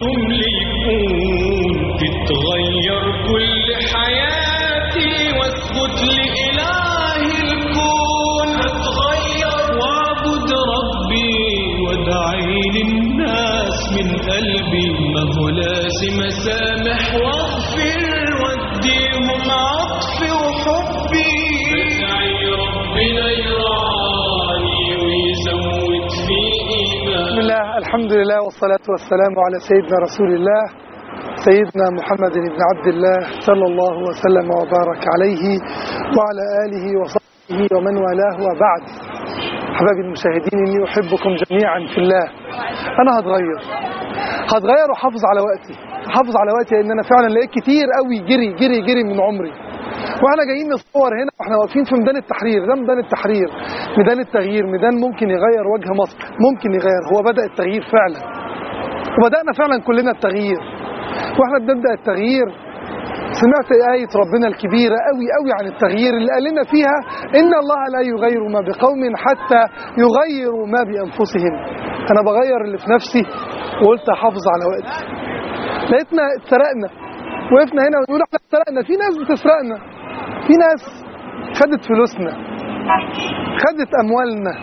يوم ليكون تتغير كل حياتي واسجد لإله الكون هتغير واعبد ربي وادعي للناس من قلبي ما هو لازم اسامح واغفر واديهم عطفي وحبي بدعي ربنا يرعاني ويزود في ايماني بسم الله الحمد لله والصلاة والسلام على سيدنا رسول الله سيدنا محمد بن عبد الله صلى الله وسلم وبارك عليه وعلى آله وصحبه ومن والاه وبعد حبايبي المشاهدين إني أحبكم جميعا في الله أنا هتغير هتغير وحافظ على وقتي حافظ على وقتي لأن أنا فعلا لقيت كتير قوي جري جري جري من عمري واحنا جايين نصور هنا واحنا واقفين في ميدان التحرير ده ميدان التحرير ميدان التغيير ميدان ممكن يغير وجه مصر ممكن يغير هو بدأ التغيير فعلا وبدأنا فعلا كلنا التغيير واحنا بنبدأ التغيير سمعت آية ربنا الكبيرة قوي قوي عن التغيير اللي قال لنا فيها إن الله لا يغير ما بقوم حتى يغيروا ما بأنفسهم أنا بغير اللي في نفسي وقلت أحافظ على وقتي لقيتنا اتسرقنا وقفنا هنا ونقول احنا اتسرقنا في ناس بتسرقنا في ناس خدت فلوسنا خدت أموالنا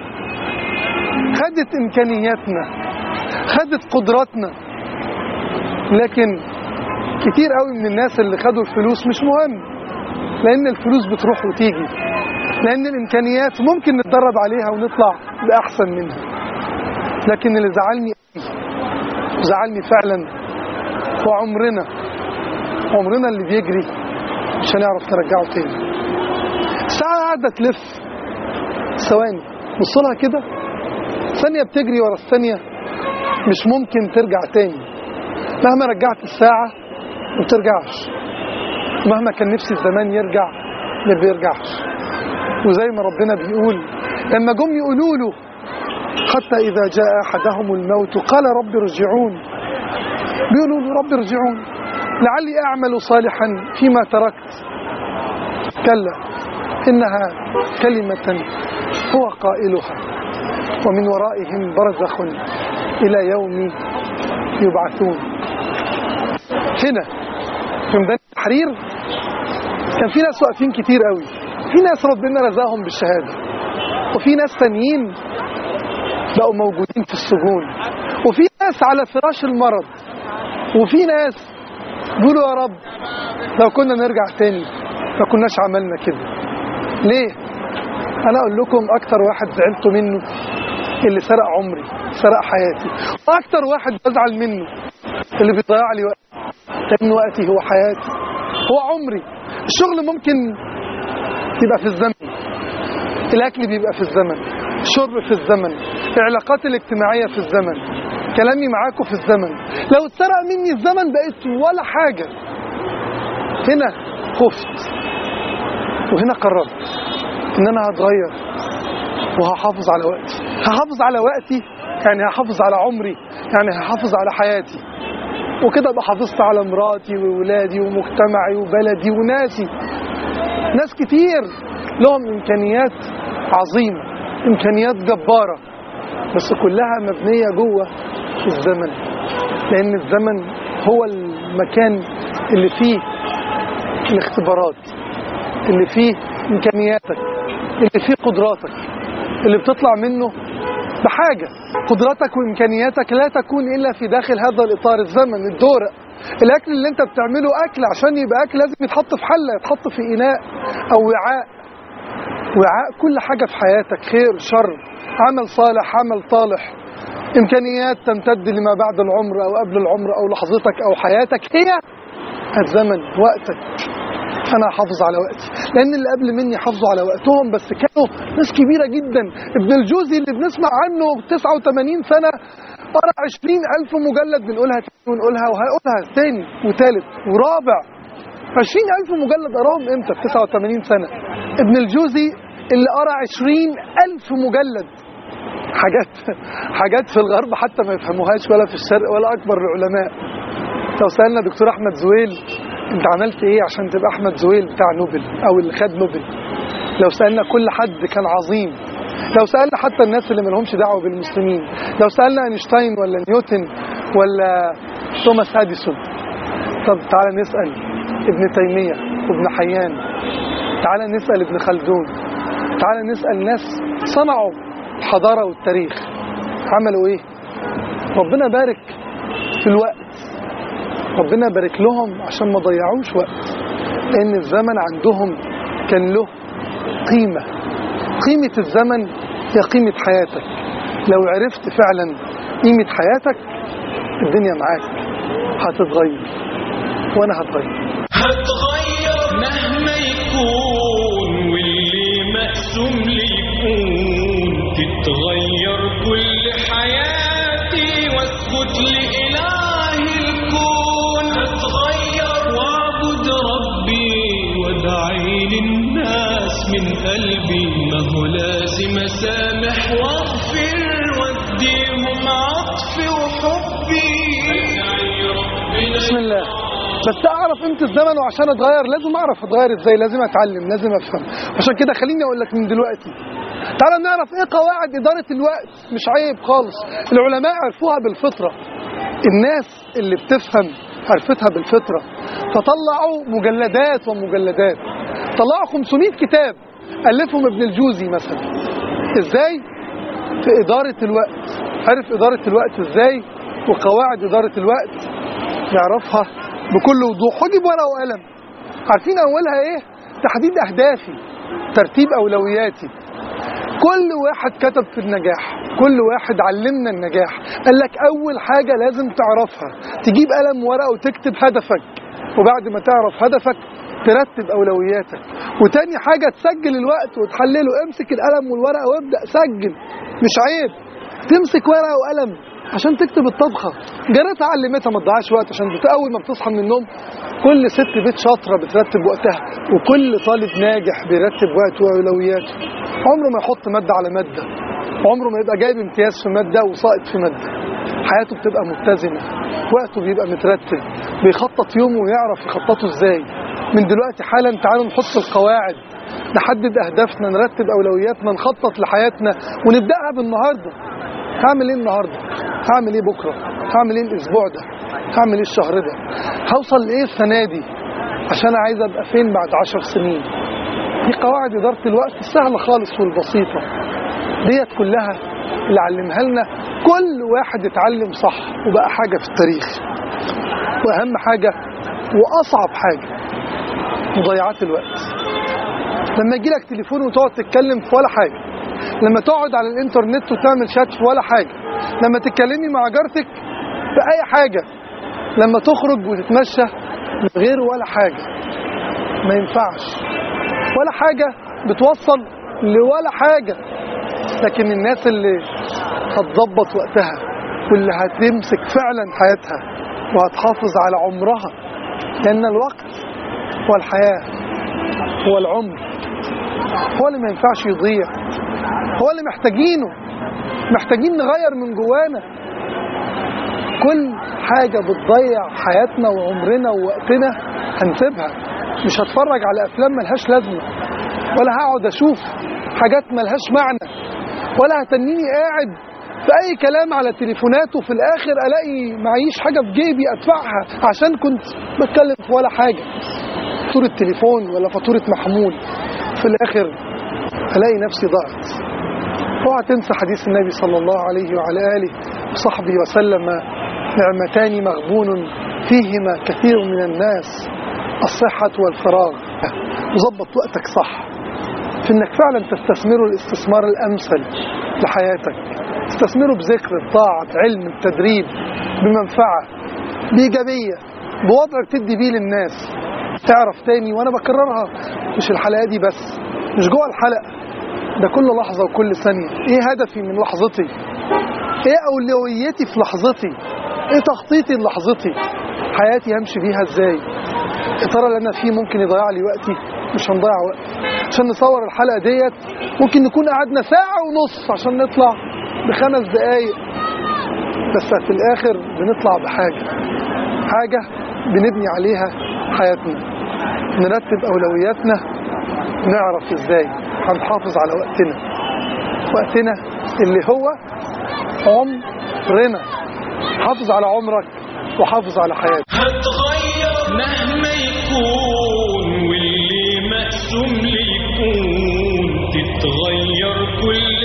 خدت إمكانياتنا خدت قدراتنا لكن كتير قوي من الناس اللي خدوا الفلوس مش مهم لأن الفلوس بتروح وتيجي لأن الإمكانيات ممكن نتدرب عليها ونطلع بأحسن منها لكن اللي زعلني زعلني فعلا هو عمرنا عمرنا اللي بيجري مش هنعرف نرجعه تاني الساعة قاعدة تلف ثواني بصلها كده ثانية بتجري ورا الثانية مش ممكن ترجع تاني مهما رجعت الساعة ما بترجعش مهما كان نفسي الزمان يرجع ما بيرجعش وزي ما ربنا بيقول لما جم يقولوا له حتى إذا جاء أحدهم الموت قال رب ارجعون بيقولوا له رب ارجعون لعلي أعمل صالحا فيما تركت كلا إنها كلمة هو قائلها ومن ورائهم برزخ إلى يوم يبعثون هنا في ميدان التحرير كان في ناس واقفين كتير قوي في ناس ربنا رزقهم بالشهادة وفي ناس تانيين بقوا موجودين في السجون وفي ناس على فراش المرض وفي ناس بيقولوا يا رب لو كنا نرجع تاني ما كناش عملنا كده ليه انا اقول لكم اكتر واحد زعلت منه اللي سرق عمري سرق حياتي واكتر واحد بزعل منه اللي بيضيع لي وقتي لان وقتي هو حياتي هو عمري الشغل ممكن يبقى في الزمن الاكل بيبقى في الزمن الشرب في الزمن العلاقات الاجتماعيه في الزمن كلامي معاكم في الزمن لو اتسرق مني الزمن بقيت ولا حاجه هنا خفت وهنا قررت ان انا هتغير وهحافظ على وقتي هحافظ على وقتي يعني هحافظ على عمري يعني هحافظ على حياتي وكده ابقى حافظت على مراتي وولادي ومجتمعي وبلدي وناسي ناس كتير لهم امكانيات عظيمه امكانيات جباره بس كلها مبنيه جوه الزمن لان الزمن هو المكان اللي فيه الاختبارات اللي فيه امكانياتك اللي فيه قدراتك اللي بتطلع منه بحاجة قدراتك وإمكانياتك لا تكون إلا في داخل هذا الإطار الزمن الدورق الأكل اللي أنت بتعمله أكل عشان يبقى أكل لازم يتحط في حلة يتحط في إناء أو وعاء وعاء كل حاجة في حياتك خير شر عمل صالح عمل طالح إمكانيات تمتد لما بعد العمر أو قبل العمر أو لحظتك أو حياتك هي الزمن وقتك انا احافظ على وقتي لان اللي قبل مني حافظوا على وقتهم بس كانوا ناس كبيره جدا ابن الجوزي اللي بنسمع عنه 89 سنه قرا 20000 مجلد بنقولها تاني ونقولها وهيقولها تاني وتالت ورابع 20000 مجلد قراهم امتى في 89 سنه ابن الجوزي اللي قرا 20000 مجلد حاجات حاجات في الغرب حتى ما يفهموهاش ولا في الشرق ولا اكبر العلماء لو سالنا دكتور احمد زويل انت عملت ايه عشان تبقى احمد زويل بتاع نوبل او اللي خد نوبل لو سالنا كل حد كان عظيم لو سالنا حتى الناس اللي ما لهمش دعوه بالمسلمين لو سالنا اينشتاين ولا نيوتن ولا توماس اديسون طب تعالى نسال ابن تيميه وابن حيان تعالى نسال ابن خلدون تعالى نسال ناس صنعوا الحضاره والتاريخ عملوا ايه ربنا بارك في الوقت ربنا بارك لهم عشان ما ضيعوش وقت لان الزمن عندهم كان له قيمه قيمه الزمن هي قيمه حياتك لو عرفت فعلا قيمه حياتك الدنيا معاك هتتغير وانا هتغير هتغير مهما يكون واللي مقسوم لي يكون تتغير كل حياتي واسجد لإله الكون هتغير واعبد ربي وادعي للناس من قلبي ما هو لازم اسامح واغفر واديهم عطفي وحبي ادعي ربنا بسم الله بس اعرف قيمه الزمن وعشان اتغير لازم اعرف اتغير ازاي لازم اتعلم لازم افهم عشان كده خليني اقول لك من دلوقتي تعالى نعرف ايه قواعد اداره الوقت مش عيب خالص العلماء عرفوها بالفطره الناس اللي بتفهم عرفتها بالفطره فطلعوا مجلدات ومجلدات طلعوا 500 كتاب الفهم ابن الجوزي مثلا ازاي في اداره الوقت عرف اداره الوقت ازاي وقواعد اداره الوقت نعرفها بكل وضوح واجيب ورقه وقلم عارفين اولها ايه تحديد اهدافي ترتيب اولوياتي كل واحد كتب في النجاح كل واحد علمنا النجاح قال لك اول حاجه لازم تعرفها تجيب قلم وورقه وتكتب هدفك وبعد ما تعرف هدفك ترتب اولوياتك وتاني حاجه تسجل الوقت وتحلله امسك القلم والورقه وابدا سجل مش عيب تمسك ورقه وقلم عشان تكتب الطبخه جارتها علمتها ما تضيعش وقت عشان بت- اول ما بتصحى من النوم كل ست بيت شاطره بترتب وقتها وكل طالب ناجح بيرتب وقته واولوياته عمره ما يحط ماده على ماده عمره ما يبقى جايب امتياز في ماده وساقط في ماده حياته بتبقى متزنه وقته بيبقى مترتب بيخطط يومه ويعرف يخططه ازاي من دلوقتي حالا تعالوا نحط القواعد نحدد اهدافنا نرتب اولوياتنا نخطط لحياتنا ونبداها بالنهارده هعمل ايه النهارده هعمل ايه بكره هعمل ايه الاسبوع ده هعمل ايه الشهر ده هوصل لايه السنه دي عشان عايز ابقى فين بعد عشر سنين دي قواعد اداره الوقت السهله خالص والبسيطه ديت كلها اللي علمها لنا كل واحد اتعلم صح وبقى حاجه في التاريخ واهم حاجه واصعب حاجه مضيعات الوقت لما يجي لك تليفون وتقعد تتكلم في ولا حاجه لما تقعد على الانترنت وتعمل شات في ولا حاجه لما تتكلمي مع جارتك في اي حاجه لما تخرج وتتمشى من غير ولا حاجه ما ينفعش ولا حاجه بتوصل لولا حاجه لكن الناس اللي هتظبط وقتها واللي هتمسك فعلا حياتها وهتحافظ على عمرها لان الوقت هو الحياه هو العمر هو اللي ما ينفعش يضيع هو اللي محتاجينه محتاجين نغير من جوانا كل حاجة بتضيع حياتنا وعمرنا ووقتنا هنسيبها مش هتفرج على أفلام ملهاش لازمة ولا هقعد أشوف حاجات ملهاش معنى ولا هتنيني قاعد في أي كلام على تليفونات وفي الآخر ألاقي معيش حاجة في جيبي أدفعها عشان كنت بتكلم في ولا حاجة فاتورة تليفون ولا فاتورة محمول في الآخر ألاقي نفسي ضعت اوعى تنسى حديث النبي صلى الله عليه وعلى آله وصحبه وسلم نعمتان مغبون فيهما كثير من الناس الصحة والفراغ وظبط وقتك صح في انك فعلا تستثمره الاستثمار الامثل لحياتك تستثمره بذكر بطاعة بعلم بتدريب بمنفعة بإيجابية بوضع تدي بيه للناس تعرف تاني وانا بكررها مش الحلقة دي بس مش جوه الحلقة ده كل لحظة وكل ثانية ايه هدفي من لحظتي ايه اولويتي في لحظتي ايه تخطيطي للحظتي حياتي همشي بيها ازاي يا ترى اللي انا فيه ممكن يضيع لي وقتي مش هنضيع وقت عشان نصور الحلقة ديت ممكن نكون قعدنا ساعة ونص عشان نطلع بخمس دقايق بس في الاخر بنطلع بحاجة حاجة بنبني عليها حياتنا نرتب اولوياتنا نعرف ازاي هنحافظ على وقتنا وقتنا اللي هو عمرنا حافظ على عمرك وحافظ على حياتي هتغير مهما يكون واللي مقسوم لي يكون تتغير كل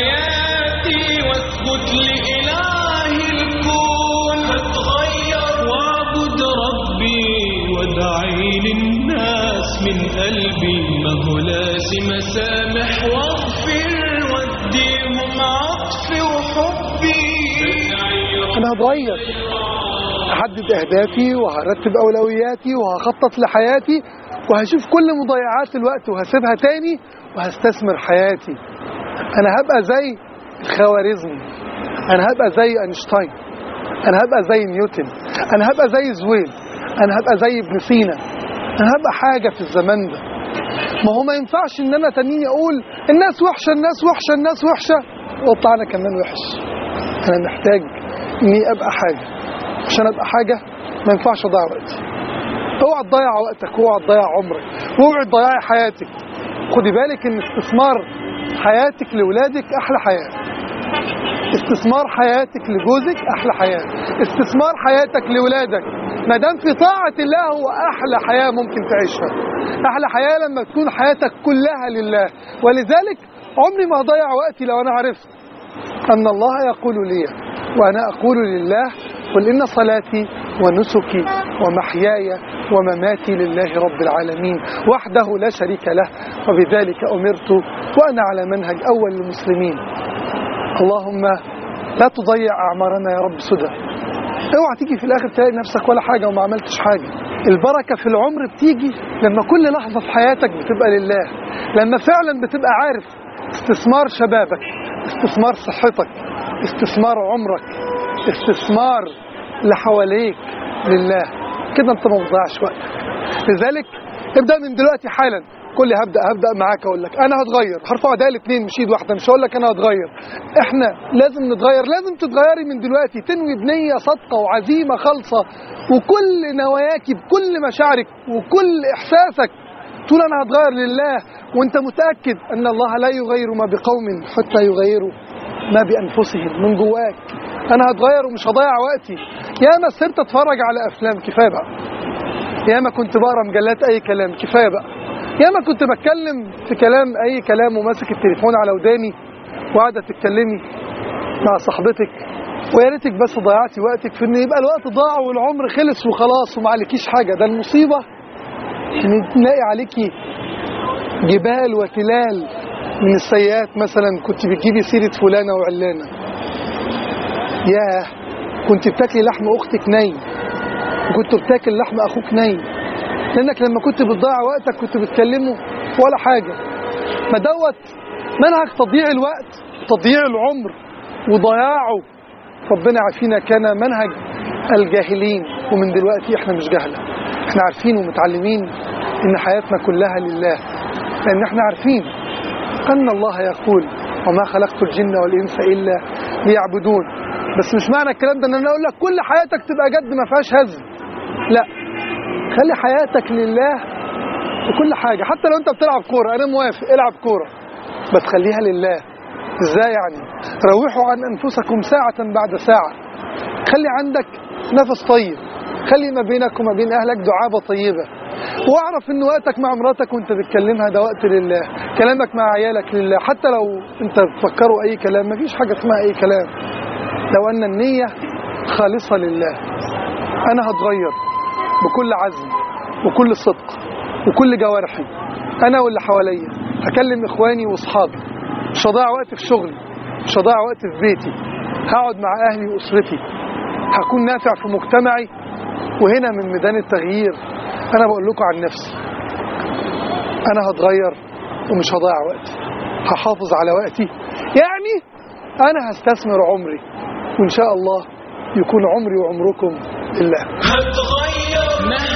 حياتي واسجد لإله الكون هتغير واعبد ربي وادعي للناس من قلبي ما هو لازم اسامح واغفر واديهم عطفي وحبي انا هتغير هحدد اهدافي وهرتب اولوياتي وهخطط لحياتي وهشوف كل مضيعات الوقت وهسيبها تاني وهستثمر حياتي انا هبقى زي الخوارزمي انا هبقى زي اينشتاين انا هبقى زي نيوتن انا هبقى زي زويل انا هبقى زي ابن سينا انا هبقى حاجه في الزمان ده ما هو ما ينفعش ان انا تانيني اقول الناس وحشه الناس وحشه الناس وحشه واطلع انا كمان وحش انا محتاج اني ابقى حاجه عشان ابقى حاجه ما ينفعش اضيع وقتي اوعى تضيع وقتك اوعى تضيع عمرك واوعى تضيعي حياتك خدي بالك ان استثمار حياتك لاولادك احلى حياه استثمار حياتك لجوزك احلى حياه استثمار حياتك لاولادك ما دام في طاعه الله هو احلى حياه ممكن تعيشها احلى حياه لما تكون حياتك كلها لله ولذلك عمري ما هضيع وقتي لو انا عرفت ان الله يقول لي وانا اقول لله قل ان صلاتي ونسكي ومحياي ومماتي لله رب العالمين وحده لا شريك له وبذلك امرت وانا على منهج اول المسلمين اللهم لا تضيع اعمارنا يا رب سدى اوعى تيجي في الاخر تلاقي نفسك ولا حاجه وما عملتش حاجه البركه في العمر بتيجي لما كل لحظه في حياتك بتبقى لله لما فعلا بتبقى عارف استثمار شبابك استثمار صحتك استثمار عمرك استثمار اللي حواليك لله كده انت ما بتضيعش وقتك لذلك ابدا من دلوقتي حالا كل هبدا هبدا معاك اقول لك انا هتغير هرفع ده الاثنين مش ايد واحده مش هقول لك انا هتغير احنا لازم نتغير لازم تتغيري من دلوقتي تنوي بنيه صادقه وعزيمه خالصه وكل نواياك بكل مشاعرك وكل احساسك تقول انا هتغير لله وانت متاكد ان الله لا يغير ما بقوم حتى يغيروا ما بانفسهم من جواك انا هتغير ومش هضيع وقتي ياما سرت اتفرج على افلام كفايه بقى ياما كنت بقرا مجلات اي كلام كفايه بقى ياما كنت بتكلم في كلام اي كلام وماسك التليفون على وداني وقاعده تتكلمي مع صاحبتك ويا ريتك بس ضيعتي وقتك في ان يبقى الوقت ضاع والعمر خلص وخلاص وما عليكيش حاجه ده المصيبه ان تلاقي عليكي جبال وتلال من السيئات مثلا كنت بتجيبي سيره فلانه وعلانه ياه كنت بتاكلي لحم اختك ني وكنت بتاكل لحم اخوك ني لانك لما كنت بتضيع وقتك كنت بتكلمه ولا حاجه ما دوت منهج تضييع الوقت تضييع العمر وضياعه ربنا عافينا كان منهج الجاهلين ومن دلوقتي احنا مش جهله احنا عارفين ومتعلمين ان حياتنا كلها لله لان احنا عارفين ان الله يقول وما خلقت الجن والانس الا ليعبدون بس مش معنى الكلام ده ان انا اقول لك كل حياتك تبقى جد ما فيهاش هزل لا خلي حياتك لله في كل حاجه حتى لو انت بتلعب كوره انا موافق العب كوره بس خليها لله ازاي يعني روحوا عن انفسكم ساعه بعد ساعه خلي عندك نفس طيب خلي ما بينك وما بين اهلك دعابه طيبه واعرف ان وقتك مع مراتك وانت بتكلمها ده وقت لله كلامك مع عيالك لله حتى لو انت بتفكروا اي كلام مفيش حاجه اسمها اي كلام لو ان النيه خالصه لله انا هتغير بكل عزم وكل صدق وكل جوارحي انا واللي حواليا هكلم اخواني واصحابي مش هضيع وقت في شغلي مش هضيع وقت في بيتي هقعد مع اهلي واسرتي هكون نافع في مجتمعي وهنا من ميدان التغيير انا بقول لكم عن نفسي انا هتغير ومش هضيع وقتي هحافظ على وقتي يعني انا هستثمر عمري وان شاء الله يكون عمري وعمركم لله هتغير مهما